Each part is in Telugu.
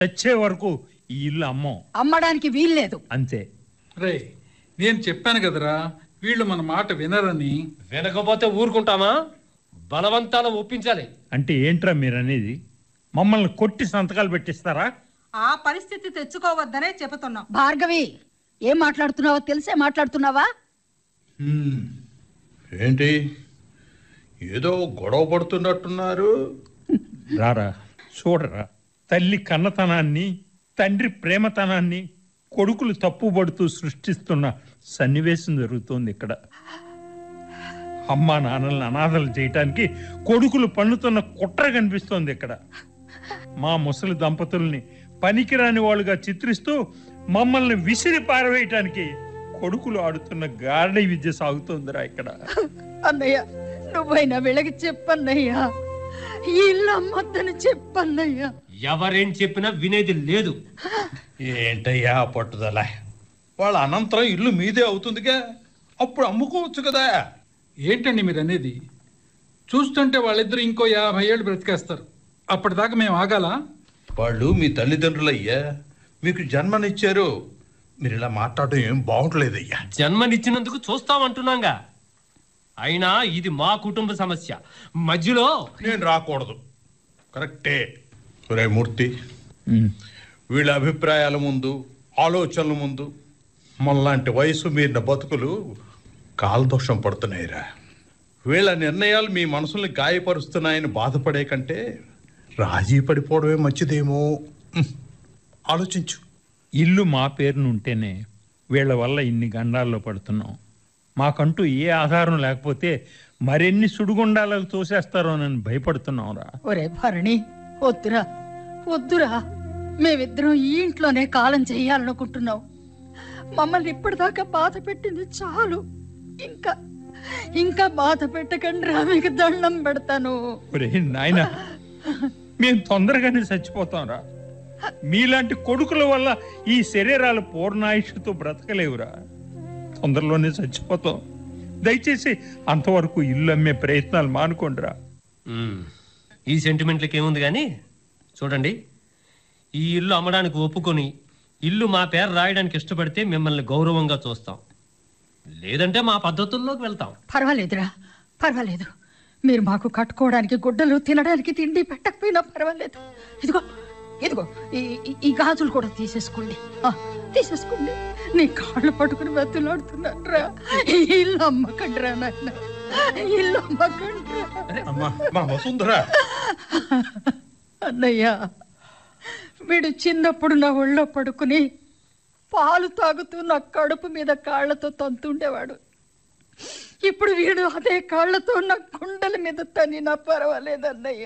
చచ్చే వరకు ఈ ఇల్లు అమ్మం అమ్మడానికి వీల్లేదు అంతే రే నేను చెప్పాను కదరా వీళ్ళు మన మాట వినరని వినకపోతే ఊరుకుంటామా బలవంతాన ఒప్పించాలి అంటే ఏంట్రా మీరు అనేది మమ్మల్ని కొట్టి సంతకాలు పెట్టిస్తారా ఆ పరిస్థితి తెచ్చుకోవద్దనే చెబుతున్నాం భార్గవి ఏం మాట్లాడుతున్నావో తెలిసే మాట్లాడుతున్నావా హ్మ్. ఏంటి ఏదో గొడవ పడుతున్నట్టున్నారు రారా చూడరా తల్లి కన్నతనాన్ని తండ్రి ప్రేమతనాన్ని కొడుకులు తప్పుపడుతూ సృష్టిస్తున్న సన్నివేశం జరుగుతోంది ఇక్కడ అమ్మా నాన్నల్ని అనాథలు చేయటానికి కొడుకులు పన్నుతున్న కుట్ర కనిపిస్తోంది ఇక్కడ మా ముసలి దంపతుల్ని పనికిరాని వాళ్ళుగా చిత్రిస్తూ మమ్మల్ని విసిరి పారవేయటానికి కొడుకులు ఆడుతున్న గారడీ విద్య సాగుతోందిరా ఇక్కడ అన్నయ్య నువ్వైనా వీళ్ళకి చెప్పన్నయ్యా ఈ ఇల్లు అమ్మొద్దని చెప్పన్నయ్యా ఎవరేం చెప్పినా వినేది లేదు ఏంటయ్యా ఆ పట్టుదల వాళ్ళ అనంతరం ఇల్లు మీదే అవుతుందిగా అప్పుడు అమ్ముకోవచ్చు కదా ఏంటండి మీరు అనేది చూస్తుంటే వాళ్ళిద్దరు ఇంకో యాభై ఏళ్ళు బ్రతికేస్తారు అప్పటిదాకా మేము ఆగాలా వాళ్ళు మీ తల్లిదండ్రులయ్యా మీకు జన్మనిచ్చారు మీరు ఇలా మాట్లాడడం ఏం బాగుంటలేదయ్యా జన్మనిచ్చినందుకు చూస్తామంటున్నాగా అయినా ఇది మా కుటుంబ సమస్య మధ్యలో నేను రాకూడదు కరెక్టే ఒరే మూర్తి ఉమ్. వీళ్ళ అభిప్రాయాల ముందు ఆలోచనల ముందు మనలాంటి వయసు మీరిన బతుకులు కాలదోషం పడుతున్నాయిరా వీళ్ళ నిర్ణయాలు మీ మనసుల్ని గాయపరుస్తున్నాయని బాధపడే కంటే రాజీ పడిపోవడమే మంచిదేమో ఉమ్, ఆలోచించు ఇల్లు మా పేరున ఉంటేనే వీళ్ళ వల్ల ఇన్ని గండాల్లో పడుతున్నాం మాకంటూ ఏ ఆధారం లేకపోతే మరెన్ని సుడిగుండాలకు తోసేస్తారోనని భయపడుతున్నాంరా ఒరే భరణి వద్దురా వద్దురా మేమిద్దరం ఈ ఇంట్లోనే కాలం చెయ్యాలనుకుంటున్నాం మమ్మల్ని ఇప్పటిదాకా బాధ పెట్టింది చాలు ఇంకా ఇంకా బాధ పెట్టకండి రా మీకు దండం పెడతాను ఒరే నాయన మేము తొందరగానే చచ్చిపోతాంరా మీలాంటి కొడుకుల వల్ల ఈ శరీరాలు పూర్ణాయుష్తో బ్రతకలేవురా తొందరలోనే చచ్చిపోతాం దయచేసి అంతవరకు ఇల్లు అమ్మే ప్రయత్నాలు మానుకోండిరా మ్మ్. ఈ సెంటిమెంట్లకి ఏముంది కానీ చూడండి ఈ ఇల్లు అమ్మడానికి ఒప్పుకొని ఇల్లు మా పేరు రాయడానికి ఇష్టపడితే మిమ్మల్ని గౌరవంగా చూస్తాం లేదంటే మా పద్ధతుల్లోకి వెళ్తాం పర్వాలేదురా పర్వాలేదు మీరు మాకు కట్టుకోవడానికి గుడ్డలు తినడానికి తిండి పెట్టకపోయినా పర్వాలేదు ఇదిగో ఇదిగో ఈ ఈ- ఈ గాజులు కూడా తీసేసుకోండి ఆ, తీసేసుకోండి నీ కాళ్ళు పట్టుకుని బతులాడుతున్నాను రా ఇల్లు అమ్మకండి రా నాయన ఇల్లు అమ్మకండి రా అమ్మా మా వసుంధరా అన్నయ్య వీడు చిన్నప్పుడు నా ఒళ్ళో పడుకుని పాలు తాగుతూ నా కడుపు మీద కాళ్ళతో తంతుండేవాడు ఇప్పుడు వీడు అదే కాళ్ళతో నా గుండెల మీద తనినా పర్వాలేదన్నయ్య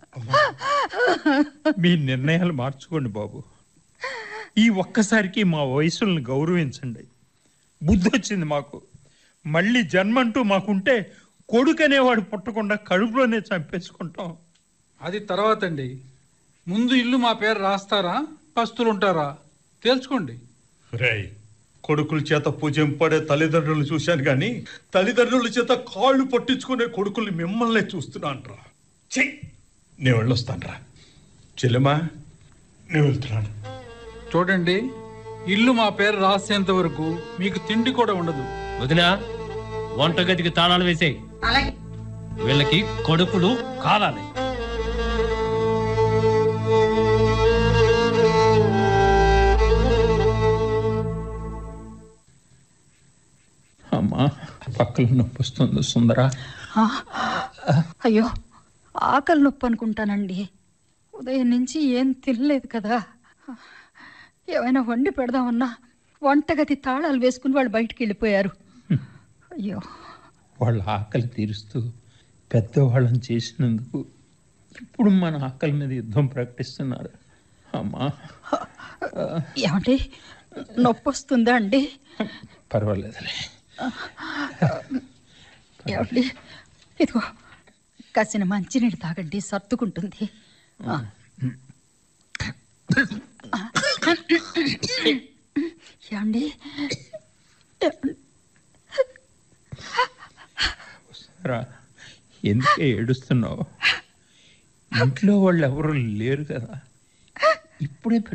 మీ నిర్ణయాలు మార్చుకోండి బాబు ఈ ఒక్కసారికి మా వయసుల్ని గౌరవించండి బుద్ధి వచ్చింది మాకు మళ్ళీ జన్మంటూ మాకుంటే కొడుకనేవాడు పుట్టకుండా కడుపులోనే చంపేసుకుంటాం అది తర్వాత అండి ముందు ఇల్లు మా పేరు రాస్తారా పస్తులు ఉంటారా తేల్చుకోండి రేయ్ కొడుకుల చేత పూజింపడే తల్లిదండ్రులు చూశాను కానీ తల్లిదండ్రుల చేత కాళ్ళు పట్టించుకునే కొడుకుల్ని మిమ్మల్నే చూస్తున్నాను రా చెయ్యి నేను వెళ్ళొస్తాను రా చెల్లెమా నేను వెళ్తున్నాను చూడండి ఇల్లు మా పేరు రాసేంత వరకు మీకు తిండి కూడా ఉండదు వదినా వంటగదికి తాళాలు వేసేయి అలాగే వీళ్ళకి కడుపులు కాలాలి అమ్మా పక్కన నొప్పి వస్తుంది సుందరా ఆ, అయ్యో ఆకలి నొప్పి అనుకుంటానండి ఉదయం నుంచి ఏం తినలేదు కదా ఏమైనా వండి పెడదామన్నా వంటగది తాళాలు వేసుకుని వాళ్ళు బయటికి వెళ్ళిపోయారు అయ్యో వాళ్ళ ఆకలి తీరుస్తూ పెద్దవాళ్ళని చేసినందుకు ఇప్పుడు మన ఆకలి మీద యుద్ధం ప్రకటిస్తున్నారు అమ్మా ఏమండి నొప్పి వస్తుందా అండి పర్వాలేదులే ఏమండి ఇదిగో కాసిన మంచినీళ్ళు తాగండి సర్దుకుంటుంది ఆ. ఏమండి రా ఎందుకే ఏడుస్తున్నావు ఇంట్లో వాళ్ళు ఎవరు లేరు కదా ఇప్పుడు అప్పుడే